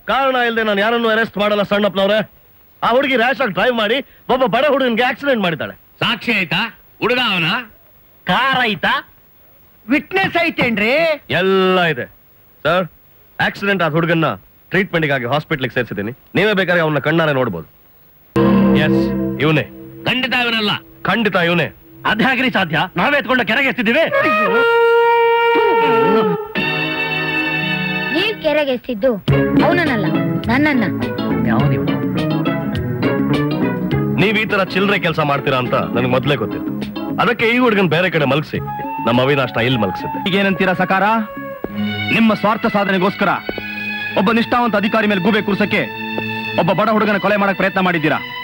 ಕಾರಣ ಇಲ್ಲದೆ ನಾನು ಯಾರನ್ನು ಅರೆಸ್ಟ್ ಮಾಡಲ್ಲ ಸಣ್ಣಪ್ಪನವ್ರೆ ಆ ಹುಡುಗಿ ರ್ಯಾಶ್ ಆಗಿ ಡ್ರೈವ್ ಮಾಡಿ ಒಬ್ಬ ಬಡ ಹುಡುಗನಿಗೆ ಆಕ್ಸಿಡೆಂಟ್ ಮಾಡಿದ್ದಾಳೆ ಸಾಕ್ಷಿ ಆಯ್ತಾ ಹುಡುಗ ಅವನ ಕಾರ್ ಆಯ್ತಾ ವಿಟ್ನೆಸ್ ಐತೇನ್ರಿ ಎಲ್ಲ ಇದೆ ಸರ್ ಆಕ್ಸಿಡೆಂಟ್ ಆದ ಹುಡುಗನ್ನ ಟ್ರೀಟ್ಮೆಂಟ್ಗಾಗಿ ಹಾಸ್ಪಿಟ್ಲಿಗೆ ಸೇರಿಸಿದ್ದೀನಿ ನೀವೇ ಬೇಕಾದ್ರೆ ಅವನ್ನ ಕಣ್ಣಾರೆ ನೋಡ್ಬೋದು ಎಸ್ ಇವನೇ ಖಂಡಿತ ಅವನಲ್ಲ ಖಂಡಿತ ಇವನೇ ಅದ್ಯಾಗ್ರಿ ಸಾಧ್ಯ ನಾವೇ ಎತ್ಕೊಂಡು ಕೆರೆಗೆ ಎತ್ತಿದ್ದೀವಿ ನೀವ್ ಕೆರೆಗೆ ಎಸ್ತಿದ್ದು ಅವನನ್ನಲ್ಲ ನನ್ನನ್ನ ನೀವ್ ಈ ತರ ಚಿಲ್ಲರೆ ಕೆಲಸ ಮಾಡ್ತೀರಾ ಅಂತ ನನಗೆ ಮೊದಲೇ ಗೊತ್ತಿತ್ತು ಅದಕ್ಕೆ ಈ ಹುಡುಗನ್ ಬೇರೆ ಕಡೆ ಮಲಗಿಸಿ ನಮ್ಮ ಅವಿನಾಶ್ನ ಇಲ್ಲಿ ಮಲಗಿಸಿದ್ದೆ ಈಗೇನಂತೀರಾ ಸಕಾರ ನಿಮ್ಮ ಸ್ವಾರ್ಥ ಸಾಧನೆಗೋಸ್ಕರ ಒಬ್ಬ ನಿಷ್ಠಾವಂತ ಅಧಿಕಾರಿ ಮೇಲೆ ಗೂಬೆ ಕೂರ್ಸಕ್ಕೆ ಒಬ್ಬ ಬಡ ಹುಡುಗನ ಕೊಲೆ ಮಾಡಕ್ ಪ್ರಯತ್ನ ಮಾಡಿದ್ದೀರಾ